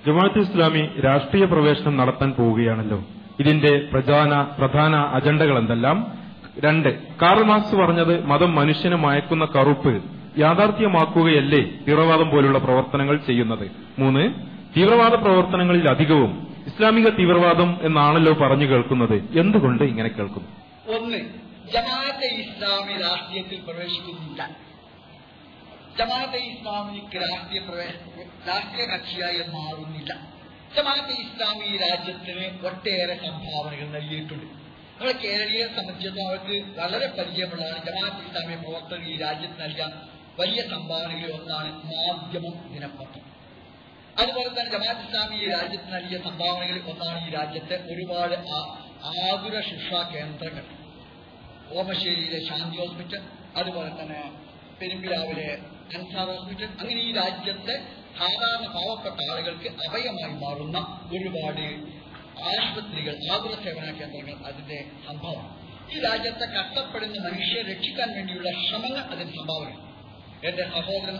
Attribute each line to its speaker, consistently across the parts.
Speaker 1: ജമാഅത്ത് ഇസ്ലാമി രാഷ്ട്രീയ പ്രവേശനം നടത്താൻ പോവുകയാണല്ലോ ഇതിന്റെ പ്രധാന പ്രധാന അജണ്ടകൾ എന്തെല്ലാം രണ്ട് കാർൾ മാർക്സ് പറഞ്ഞത് മതം മനുഷ്യനെ മയക്കുന്ന കറുപ്പ് യാഥാർത്ഥ്യമാക്കുകയല്ലേ തീവ്രവാദം പോലുള്ള പ്രവർത്തനങ്ങൾ ചെയ്യുന്നത് മൂന്ന് തീവ്രവാദ പ്രവർത്തനങ്ങളിൽ അധികവും ഇസ്ലാമിക തീവ്രവാദം എന്നാണല്ലോ പറഞ്ഞു കേൾക്കുന്നത് എന്തുകൊണ്ട് ഇങ്ങനെ കേൾക്കുന്നു
Speaker 2: ഒന്ന് ജമാഅത്തെ ഇസ്ലാമി രാഷ്ട്രീയത്തിൽ പ്രവേശിക്കുന്നില്ല ജമാഅത്തെ ഇസ്ലാമിക്ക് രാഷ്ട്രീയ പ്രവേശ രാഷ്ട്രീയ കക്ഷിയായി മാറുന്നില്ല ജമാഅത്തെ ഇസ്ലാമി ഈ രാജ്യത്തിന് ഒട്ടേറെ സംഭാവനകൾ നൽകിയിട്ടുണ്ട് നമ്മുടെ കേരളീയരെ സംബന്ധിച്ചിടത്തോളം അവർക്ക് വളരെ പരിചയമുള്ളതാണ് ജമാഅത്ത് ഇസ്ലാമിയ പ്രവർത്തകർ ഈ രാജ്യത്ത് നൽകാൻ വലിയ സംഭാവനകളിൽ ഒന്നാണ് മാധ്യമം ദിനപത്രം അതുപോലെ തന്നെ ജമാഅത്ത് ഇസ്ലാമി ഈ രാജ്യത്ത് നൽകിയ സംഭാവനകളിൽ ഒന്നാണ് ഈ രാജ്യത്തെ ഒരുപാട് ആ- ആതുര ശുശ്രൂഷ കേന്ദ്രങ്ങൾ ഓമശ്ശേരിയിലെ ശാന്തി ഹോസ്പിറ്റൽ അതുപോലെ തന്നെ പെരുമ്പിലാവിലെ അൻസാർ ഹോസ്പിറ്റൽ അങ്ങനെ ഈ രാജ്യത്തെ സാധാരണ പാവപ്പെട്ട ആളുകൾക്ക് അഭയമായി മാറുന്ന ഒരുപാട് ആശുപത്രികൾ ആതുര സേവന കേന്ദ്രങ്ങൾ അതിന്റെ സംഭാവന ഈ രാജ്യത്തെ കഷ്ടപ്പെടുന്ന മനുഷ്യരെ രക്ഷിക്കാൻ വേണ്ടിയുള്ള ശ്രമങ്ങൾ അതിന് സംഭാവന എന്റെ സഹോദരൻ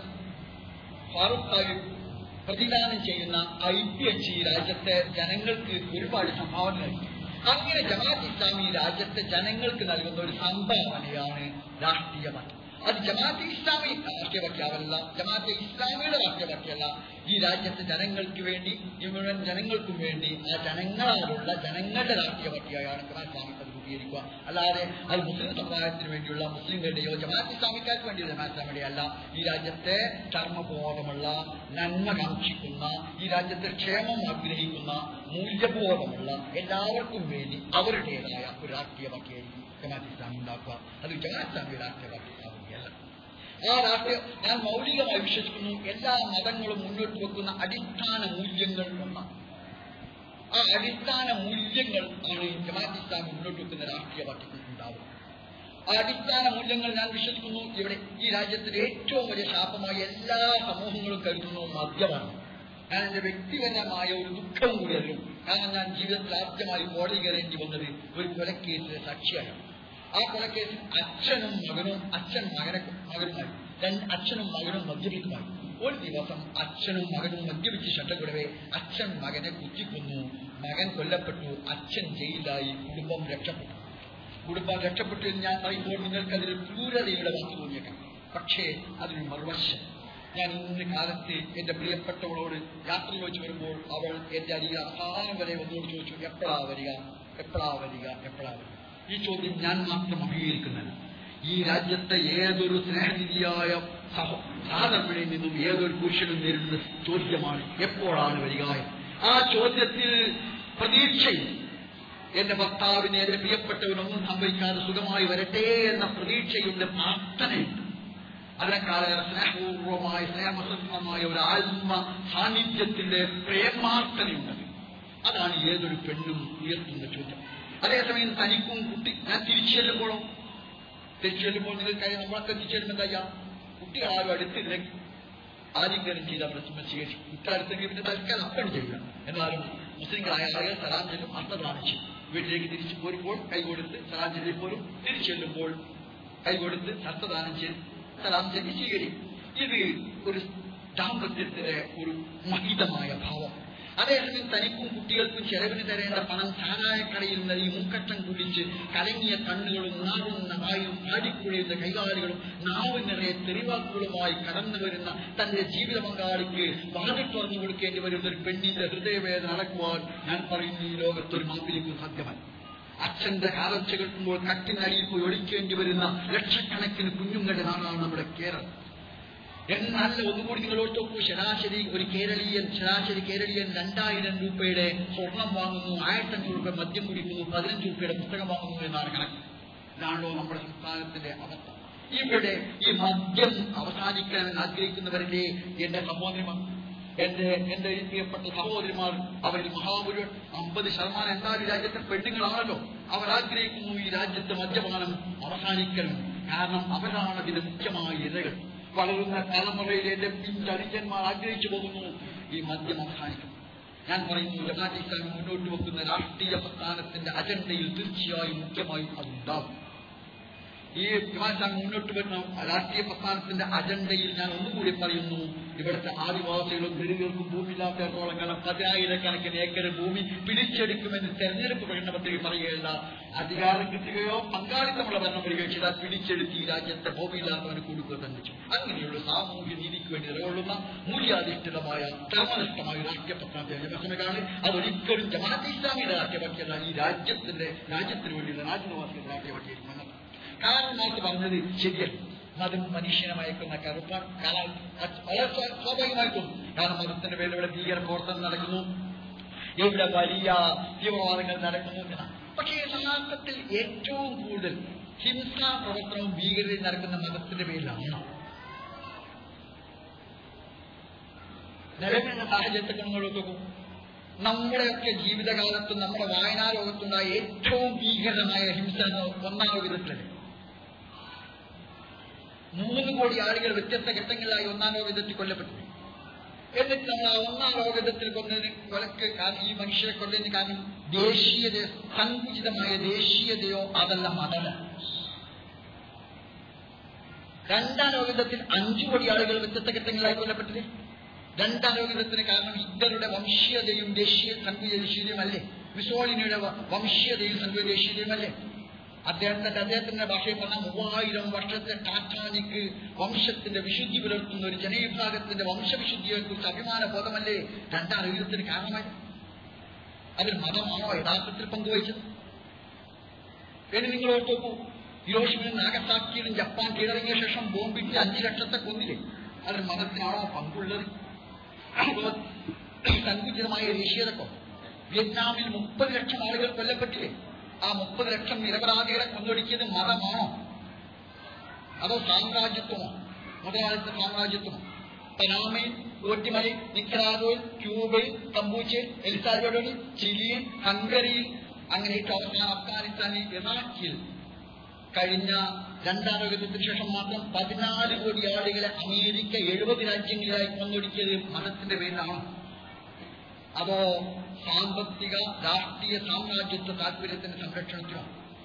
Speaker 2: ഫാറൂഖ് സാഹിബ് പ്രതിദാനം ചെയ്യുന്ന ഐ പി എച്ച് ഈ രാജ്യത്തെ ജനങ്ങൾക്ക് ഒരുപാട് സംഭാവന നൽകി അങ്ങനെ ജമാഅത്ത് ഇസ്ലാമി രാജ്യത്തെ ജനങ്ങൾക്ക് നൽകുന്ന ഒരു സംഭാവനയാണ് രാഷ്ട്രീയ പാർട്ടി അത് ജമാഅത്ത് ഇസ്ലാമി രാഷ്ട്രീയ പാർട്ടിയാവല്ല ജമാഅത്തെ ഇസ്ലാമിയുടെ രാഷ്ട്രീയ പാർട്ടിയല്ല ഈ രാജ്യത്തെ ജനങ്ങൾക്ക് വേണ്ടി ഈ മുഴുവൻ ജനങ്ങൾക്കും വേണ്ടി ആ ജനങ്ങളാലുള്ള ജനങ്ങളുടെ രാഷ്ട്രീയ പാർട്ടിയായാണ് ജമാഅത്ത് ഇസ്ലാമി അത് രൂപീകരിക്കുക അല്ലാതെ അത് മുസ്ലിം സമുദായത്തിന് വേണ്ടിയുള്ള മുസ്ലിങ്ങളുടെയോ ജമാഅത്ത് ഇസ്ലാമിക്കാർക്ക് വേണ്ടിയുള്ള ജമാഅത്ത് ഇസ്ലാമിയുടെ അല്ല ഈ രാജ്യത്തെ കർമ്മബോധമുള്ള നന്മ കാക്ഷിക്കുന്ന ഈ രാജ്യത്തെ ക്ഷേമം ആഗ്രഹിക്കുന്ന മൂല്യബോധമുള്ള എല്ലാവർക്കും വേണ്ടി അവരുടേതായ ഒരു രാഷ്ട്രീയ പാർട്ടിയായിരിക്കും ജമാഅത്ത് ഇസ്ലാമി ഉണ്ടാക്കുക അത് ജമാഅത്ത് ഇസ്ലാമിയുടെ രാഷ്ട്രീയ പാർട്ടി ആവുകയല്ല ആ രാഷ്ട്രീയ ഞാൻ മൗലികമായി വിശ്വസിക്കുന്നു എല്ലാ മതങ്ങളും മുന്നോട്ട് വെക്കുന്ന അടിസ്ഥാന മൂല്യങ്ങൾ ഒന്നാണ് ആ അടിസ്ഥാന മൂല്യങ്ങൾ ആണ് ജമാഅത്ത് ഇസ്ലാമി മുന്നോട്ട് വെക്കുന്ന രാഷ്ട്രീയ പാർട്ടിക്ക് ഉണ്ടാവുക ആ അടിസ്ഥാന മൂല്യങ്ങൾ ഞാൻ വിശ്വസിക്കുന്നു ഇവിടെ ഈ രാജ്യത്തിന്റെ ഏറ്റവും വലിയ ശാപമായി എല്ലാ സമൂഹങ്ങളും കരുതുന്നു മദ്യമാണ് ഞാൻ എന്റെ വ്യക്തിപരമായ ഒരു ദുഃഖം കൂടി അറിയും കാരണം ഞാൻ ജീവിതത്തിൽ ആദ്യമായി കോടതി കയറേണ്ടി വന്നത് ഒരു കൊലക്കേസിലെ സാക്ഷിയായാണ് ആ കൊലക്കേസിൽ അച്ഛനും മകനും അച്ഛൻ മകനെ മകനുമായി രണ്ട് അച്ഛനും മകനും മദ്യപിക്കുമായി ഒരു ദിവസം അച്ഛനും മകനും മദ്യപിച്ച് ശട്ടക്കുടവെ അച്ഛൻ മകനെ കുത്തിക്കൊന്നു മകൻ കൊല്ലപ്പെട്ടു അച്ഛൻ ജയിലായി കുടുംബം രക്ഷപ്പെട്ടു കുടുംബം രക്ഷപ്പെട്ടു എന്ന് ഞാൻ പറയുമ്പോൾ നിങ്ങൾക്ക് അതിൽ ക്രൂരതയുടെ വാക്ക് തോന്നിയേക്കാം പക്ഷേ അതിന് മറുവശം ഞാൻ ഇന്ന് കാലത്ത് എന്റെ പ്രിയപ്പെട്ടവളോട് യാത്ര ചോദിച്ചു വരുമ്പോൾ അവൾ എന്റെ അരിക അവസാനം വരെ ഒന്നുകൂടി ചോദിച്ചു എപ്പോഴാ വരിക എപ്പോഴാ വരിക എപ്പോഴാ വരിക ഈ ചോദ്യം ഞാൻ മാത്രം അഭിമുഖീകരിക്കുന്നതല്ല ഈ രാജ്യത്തെ ഏതൊരു സ്നേഹനിധിയായ സഹ സാധർമ്മിണിയിൽ നിന്നും ഏതൊരു പുരുഷനും നേരിടുന്ന ചോദ്യമാണ് എപ്പോഴാണ് വരിക എന്ന്. ആ ചോദ്യത്തിൽ പ്രതീക്ഷയും എന്റെ ഭർത്താവിനെ എന്റെ പ്രിയപ്പെട്ടവനൊന്നും സംഭവിക്കാതെ സുഖമായി വരട്ടെ എന്ന പ്രതീക്ഷയുടെ പ്രാർത്ഥനയുണ്ട് അതിനേക്കാളേറെ സ്നേഹപൂർവമായ സ്നേഹസത്വമായ ഒരു ആത്മ സാന്നിധ്യത്തിന്റെ പ്രേമാർത്ഥനയുണ്ട് അതാണ് ഏതൊരു പെണ്ണും ഉയർത്തുന്ന ചോദ്യം അതേസമയം തനിക്കും കുട്ടി ഞാൻ തിരിച്ചു ചെല്ലുമ്പോഴോ തിരിച്ചു ചെല്ലുമ്പോൾ നിങ്ങൾക്കായി നമ്മളൊക്കെ എത്തിച്ചേരുമ്പോൾ എന്താ ചെയ്യാം കുട്ടികൾ ആരും അടുത്തില്ലെങ്കിൽ ആലിംഗനം ചെയ്ത പ്രശ്നം സ്വീകരിച്ചു കുട്ടികളടുത്തെങ്കിൽ പിന്നെ തൽക്കാലം അപ്പം ചെയ്യുക എന്നാലും മുസ്ലിങ്ങളായ ആളുകൾ സലാം ചെല്ലും അർത്ഥദാനം ചെയ്യും വീട്ടിലേക്ക് തിരിച്ചു പോരുമ്പോൾ കൈ കൊടുത്ത് സലാം ചെല്ലിൽ പോലും തിരിച്ചു ചെല്ലുമ്പോൾ കൈ കൊടുത്ത് ഹസ്തദാനം ചെയ്ത് സലാം ചെല്ലി സ്വീകരിക്കും ഇത് ഒരു ദാമ്പത്യത്തിലെ ഒരു മഹിതമായ ഭാവം അതേസമയം തനിക്കും കുട്ടികൾക്കും ചെലവിന് തരേണ്ട പണം സാരായക്കടയിൽ നൽകി മുക്കട്ടം കുടിച്ച് കലങ്ങിയ കണ്ണുകളും നാറുന്ന വായും ആടിക്കുഴയുന്ന കൈകാലുകളും നാവ് നിറയെ തെറിവാക്കുകളുമായി കടന്നു വരുന്ന തന്റെ ജീവിത പങ്കാളിക്ക് വാതിൽ തുറന്നു കൊടുക്കേണ്ടി വരുന്ന ഒരു പെണ്ണിന്റെ ഹൃദയവേദന അടക്കുവാൻ ഞാൻ പറയുന്നു ഈ ലോകത്തൊരു മാപ്പിലേക്കും സാധ്യമല്ല അച്ഛന്റെ കാലർച്ച കേൾക്കുമ്പോൾ കട്ടിനടിയിൽ പോയി ഒളിക്കേണ്ടി വരുന്ന ലക്ഷക്കണക്കിന് കുഞ്ഞുങ്ങളുടെ നാടാണ് നമ്മുടെ കേരളം എന്നല്ല ഒന്നുകൂടി നിങ്ങൾ ഓർത്ത് നോക്കൂ ശരാശരി ഒരു കേരളീയൻ ശരാശരി കേരളീയൻ രണ്ടായിരം രൂപയുടെ സ്വർണം വാങ്ങുന്നു ആയിരത്തഞ്ഞൂറ് രൂപ മദ്യം കുടിക്കുന്നു പതിനഞ്ച് രൂപയുടെ പുസ്തകം വാങ്ങുന്നു എന്നാണ് കണക്ക് ഇതാണല്ലോ നമ്മുടെ സംസ്ഥാനത്തിന്റെ അവസ്ഥ ഇവിടെ ഈ മദ്യം അവസാനിക്കണമെന്ന് ആഗ്രഹിക്കുന്നവരുടെ എന്റെ സഹോദരിമാർ എന്റെ എന്റെ ഈ പ്രിയപ്പെട്ട സഹോദരിമാർ അവരിൽ മഹാപുരുഷൻ അമ്പത് ശതമാനം എന്തായാലും രാജ്യത്തെ പെണ്ണുങ്ങളാണല്ലോ അവർ ആഗ്രഹിക്കുന്നു ഈ രാജ്യത്തെ മദ്യപാനം അവസാനിക്കണം കാരണം അവരാണ് അതിന്റെ മുഖ്യമായ ഇരകൾ വളരുന്ന തലമുറയിലെ എന്റെ പിഞ്ചനുജന്മാർ ആഗ്രഹിച്ചു പോകുന്നു ഈ മദ്യം അവസാനിക്കും ഞാൻ പറയുന്നു ജമാഅത്ത് ഇസ്ലാമി മുന്നോട്ട് വെക്കുന്ന രാഷ്ട്രീയ പ്രസ്ഥാനത്തിന്റെ അജണ്ടയിൽ തീർച്ചയായും മുഖ്യമായും അതുണ്ടാകും ഈ ജമാഅത്ത് മുന്നോട്ട് വരുന്ന രാഷ്ട്രീയ പ്രസ്ഥാനത്തിന്റെ അജണ്ടയിൽ ഞാൻ ഒന്നുകൂടി പറയുന്നു ഇവിടുത്തെ ആദിവാസികളും ദരിദ്രർക്കും ഭൂമിയില്ലാത്തത്തോളം കാലം പതിനായിരക്കണക്കിന് ഏക്കർ ഭൂമി പിടിച്ചെടുക്കുമെന്ന് തെരഞ്ഞെടുപ്പ് പ്രകടനത്തിൽ പറയുകയല്ല അധികാരം കിട്ടുകയോ പങ്കാളിത്തമുള്ള ഭരണം വരികയോ ചെയ്താൽ പിടിച്ചെടുത്ത് ഈ രാജ്യത്തെ ഭൂമിയില്ലാത്തവന് കൊടുക്കുക തന്നെ ചെയ്യും അങ്ങനെയുള്ള സാമൂഹ്യ നീതിക്ക് വേണ്ടി നിലകൊള്ളുന്ന മൂല്യാധിഷ്ഠിതമായ ധർമ്മനിഷ്ഠമായ രാഷ്ട്രീയ പ്രസ്ഥാനത്തെ ജനസമയമാണ് അതൊരിക്കലും ജമാഅത്തെ ഇസ്ലാമിയുടെ രാഷ്ട്രീയ പാർട്ടിയല്ല ഈ രാജ്യത്തിന്റെ രാജ്യത്തിന് വേണ്ടിയുള്ള രാജ്യനിവാസികളുടെ രാഷ്ട്രീയ പാർട്ടിയായിരിക്കും എന്നത് കാരണം മാർക്ക് പറഞ്ഞത് ശരിയല്ല മതം മനുഷ്യനെ മയക്കുന്ന കറുപ്പാണ് കാരണം അത് വളരെ സ്വാ- സ്വാഭാവികമായിട്ടും കാരണം മതത്തിന്റെ പേരിൽ ഇവിടെ ഭീകര പ്രവർത്തനം നടക്കുന്നു ഇവിടെ വലിയ തീവ്രവാദങ്ങൾ നടക്കുന്നു എന്നാണ്. പക്ഷേ യഥാർത്ഥത്തിൽ ഏറ്റവും കൂടുതൽ ഹിംസാ പ്രവർത്തനവും ഭീകരതയും നടക്കുന്ന മതത്തിന്റെ പേരിലാണ് നിലവിലുള്ള സാഹചര്യത്തെ കുണങ്ങളൊക്കെ നമ്മുടെയൊക്കെ ജീവിതകാലത്തും നമ്മുടെ വായനാ ലോകത്തുണ്ടായ ഏറ്റവും ഭീകരമായ ഹിംസ എന്ന് ഒന്നാം ലോകത്തിലല്ലേ മൂന്ന് കോടി ആളുകൾ വ്യത്യസ്ത ഘട്ടങ്ങളിലായി ഒന്നാം ലോകത്തിൽ കൊല്ലപ്പെട്ടു എന്നിട്ട് നമ്മൾ ആ ഒന്നാം ലോകത്തിൽ കൊന്നതിന് കൊലക്ക് കാരണം ഈ മനുഷ്യരെ കൊല്ലതിന് കാരണം ദേശീയത സങ്കുചിതമായ ദേശീയതയോ അതല്ല മതമോ രണ്ടാം ലോകത്തിൽ അഞ്ചു കോടി ആളുകൾ വ്യത്യസ്ത ഘട്ടങ്ങളിലായി കൊല്ലപ്പെട്ടില്ലേ രണ്ടാം ലോകത്തിന് കാരണം ഹിറ്റ്ലറുടെ വംശീയതയും ദേശീയ സങ്കുച ദേശീയതയുമല്ലേ മിസോളിനിയുടെ വ- വംശീയതയും സങ്കുച ദേശീയതയുമല്ലേ അദ്ദേഹത്തിന്റെ അദ്ദേഹത്തിന്റെ ഭാഷയിൽ പറഞ്ഞ മൂവായിരം വർഷത്തെ ടാറ്റാനിക് വംശത്തിന്റെ വിശുദ്ധി പുലർത്തുന്ന ഒരു ജനവിഭാഗത്തിന്റെ വംശവിശുദ്ധിയെ കുറിച്ച് അഭിമാന ബോധമല്ലേ രണ്ടാം ലോകത്തിന് കാരണമായി അതിൽ മതമാണോ യഥാർത്ഥത്തിൽ പങ്കുവഹിച്ചത് ഇനി നിങ്ങൾ ഓർത്ത് നോക്കൂ ഹിരോഷിമയിലും നാഗസാക്കിയിലും ജപ്പാൻ കീഴടങ്ങിയ ശേഷം ബോംബിട്ട് അഞ്ചു ലക്ഷത്തെ കൊന്നില്ലേ അതിൽ മതത്തിനാണോ പങ്കുള്ളത് സങ്കുചിതമായ ദേശീയതക്കോ വിയറ്റ്നാമിൽ മുപ്പത് ലക്ഷം ആളുകൾ കൊല്ലപ്പെട്ടില്ലേ ആ മുപ്പത് ലക്ഷം നിരപരാധികളെ കൊന്നൊടുക്കിയത് മതമാണോ അതോ സാമ്രാജ്യത്വമോ മുതലാളിത്ത സാമ്രാജ്യത്വമോ പനാമയിൽ ഓട്ടിമലയിൽ നിക്കറാഗോയിൽ ക്യൂബയിൽ കമ്പൂച്ചയിൽ എൽസാൽവഡോറിൽ ചിലിയിൽ ഹംഗറിയിൽ അങ്ങനെ ഏറ്റവും അവസാനം അഫ്ഗാനിസ്ഥാനിൽ ഇറാഖിൽ കഴിഞ്ഞ രണ്ടാം ലോകത്തിന് ശേഷം മാത്രം പതിനാല് കോടി ആളുകളെ അമേരിക്ക എഴുപത് രാജ്യങ്ങളിലായി കൊന്നൊടുക്കിയത് മതത്തിന്റെ പേരിലാണോ അതോ സാമ്പത്തിക രാഷ്ട്രീയ സാമ്രാജ്യത്വ താല്പര്യത്തിന്റെ സംരക്ഷണത്തിനോ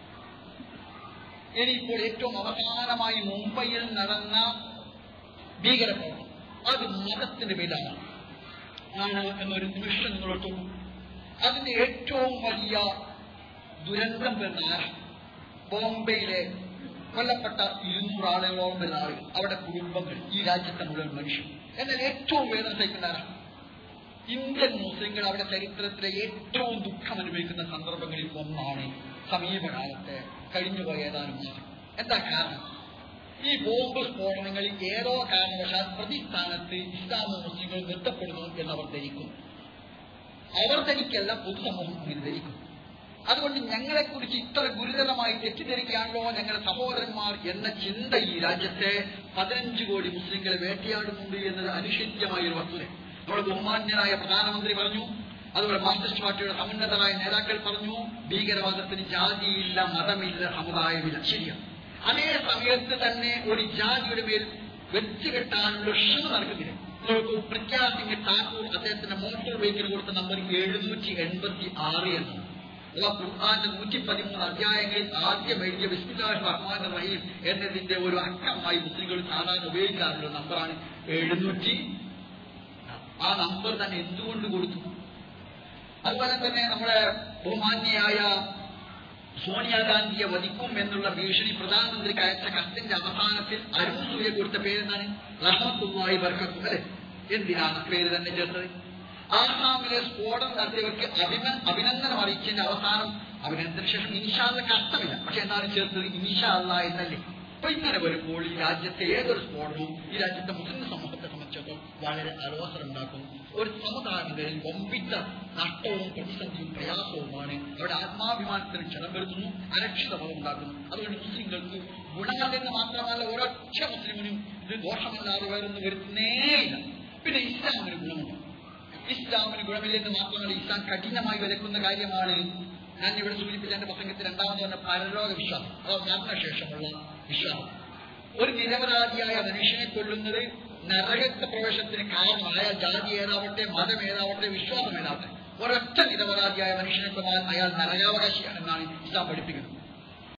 Speaker 2: ഇനിയിപ്പോൾ ഏറ്റവും അവസാനമായി മുംബൈയിൽ നടന്ന ഭീകരപ്രവർത്തനം അത് മതത്തിന്റെ പേരിലാണ് ആണ് എന്നൊരു നിമിഷം നിങ്ങളോട്ട് നോക്കൂ. അതിന്റെ ഏറ്റവും വലിയ ദുരന്തം വരുന്ന ആരാ ബോംബെയിലെ കൊല്ലപ്പെട്ട ഇരുന്നൂറ് ആളുകളോളം വരുന്ന ആളുകൾ അവരുടെ കുടുംബങ്ങൾ ഈ രാജ്യത്തെ മുഴുവൻ മനുഷ്യർ എന്നാൽ ഏറ്റവും വേദന സഹിക്കുന്ന ആരാ ഇന്ത്യൻ മുസ്ലിങ്ങൾ അവിടെ ചരിത്രത്തിലെ ഏറ്റവും ദുഃഖം അനുഭവിക്കുന്ന സന്ദർഭങ്ങളിൽ ഒന്നാണ് സമീപകാലത്തെ കഴിഞ്ഞുപോയ ഏതാനും മാസം എന്താ കാരണം ഈ ബോംബ് സ്ഫോടനങ്ങളിൽ ഏതോ കാരണവശാൽ പ്രതിസ്ഥാനത്ത് ഇസ്ലാമോ മുസ്ലിങ്ങൾ നിർത്തപ്പെടുന്നു എന്നവർ ധരിക്കുന്നു അവർ ധരിക്കല്ല പൊതുസമൂഹം അങ്ങനെ ധരിക്കുന്നു അതുകൊണ്ട് ഞങ്ങളെക്കുറിച്ച് ഇത്ര ഗുരുതരമായി തെറ്റിദ്ധരിക്കുകയാണല്ലോ ഞങ്ങളുടെ സഹോദരന്മാർ എന്ന ചിന്ത ഈ രാജ്യത്തെ പതിനഞ്ച് കോടി മുസ്ലിങ്ങളെ വേട്ടയാടുന്നുണ്ട് എന്നത് അനിഷിത്യമായ ഒരു വസ്തുത നമ്മുടെ ബഹുമാന്യനായ പ്രധാനമന്ത്രി പറഞ്ഞു അതുപോലെ മാർക്സിസ്റ്റ് പാർട്ടിയുടെ സമുന്നതരായ നേതാക്കൾ പറഞ്ഞു ഭീകരവാദത്തിന് ജാതിയില്ല മതമില്ല സമുദായമില്ല ശരിയാണ് അതേ സമയത്ത് തന്നെ ഒരു ജാതിയുടെ മേൽ വെച്ചുകെട്ടാനുള്ള ശ്രമം നടക്കുന്നില്ല നോക്കൂ പ്രജ്ഞാ സിംഗ് ഠാക്കൂർ അദ്ദേഹത്തിന്റെ മോട്ടോർ വെഹിക്കിൾ കൊടുത്ത നമ്പർ എഴുന്നൂറ്റി എൺപത്തി ആറ് എന്നാണ് അഥവാ ഖുർആാന്റെ നൂറ്റി പതിമൂന്ന് അധ്യായങ്ങളിൽ ആദ്യം എഴുതിയ ബിസ്മില്ലാഹ് റഹ്മാൻ റഹീം എന്നതിന്റെ ഒരു അക്കമായി മുസ്ലിങ്ങൾ സാധാരണ ഉപയോഗിക്കാറുള്ള നമ്പറാണ് എഴുന്നൂറ്റി ആ നമ്പർ തന്നെ എന്തുകൊണ്ട് കൊടുത്തു അതുപോലെ തന്നെ നമ്മുടെ ബഹുമാന്യയായ സോണിയാഗാന്ധിയെ വധിക്കും എന്നുള്ള ഭീഷണി പ്രധാനമന്ത്രിക്ക് അയച്ച കത്തിന്റെ അവസാനത്തിൽ അരുൺ സൂര്യ കൊടുത്ത പേരെന്താണ് റഹ്മത്തുള്ളാഹി ബർക്കത്തും അല്ലെ എന്തിനാണ് പേര് തന്നെ ചേർത്തത് ആസാമിലെ സ്ഫോടനം നടത്തിയവർക്ക് അഭിന അഭിനന്ദനം അറിയിച്ചതിന്റെ അവസാനം അഭിനന്ദന ശേഷം ഇൻഷാല്ല കഷ്ടമില്ല പക്ഷെ എന്നാലും ചേർത്തത് ഇൻഷാല്ല എന്നല്ലേ അപ്പൊ ഇങ്ങനെ വരുമ്പോൾ ഈ രാജ്യത്തെ ഏതൊരു സ്ഫോടനവും ഈ രാജ്യത്തെ മുസ്ലിം സമൂഹത്തെ സംബന്ധിച്ചിടത്തോളം വളരെ അലോസരം ഉണ്ടാക്കും ഒരു സമുദായങ്ങളിൽ വമ്പിച്ച നഷ്ടവും പ്രതിസന്ധിയും പ്രയാസവുമാണ് അവിടെ ആത്മാഭിമാനത്തിന് ക്ഷണം വരുത്തുന്നു അരക്ഷിതമതം ഉണ്ടാക്കുന്നു അതുകൊണ്ട് മുസ്ലിങ്ങൾക്ക് ഗുണങ്ങളെന്ന് മാത്രമല്ല ഒരൊറ്റ മുസ്ലിമിനും ഇത് ദോഷമല്ലാതെ വേറൊന്നും വരുത്തുന്നേയില്ല പിന്നെ ഇസ്ലാമിന് ഗുണമുണ്ട് ഇസ്ലാമിന് ഗുണമില്ലെന്ന് മാത്രമല്ല ഇസ്ലാം കഠിനമായി വിലക്കുന്ന കാര്യമാണ് ഞാൻ ഇവിടെ സൂചിപ്പിച്ച എന്റെ പ്രസംഗത്തിൽ രണ്ടാമത് പറഞ്ഞ പരലോക വിശ്വാസം അഥവാ മരണശേഷമുള്ള വിശ്വാസം ഒരു നിരപരാധിയായ മനുഷ്യനെ കൊല്ലുന്നത് നരകത്തെ പ്രവേശനത്തിന് കാരണമായ ജാതി ഏതാവട്ടെ മതം ഏതാവട്ടെ വിശ്വാസം ഏതാവട്ടെ ഒരൊറ്റ നിരപരാധിയായ മനുഷ്യനെ കൊന്നാൽ അയാൾ നരകാവകാശിയാണെന്നാണ് ഇസ്ലാം പഠിപ്പിക്കുന്നത്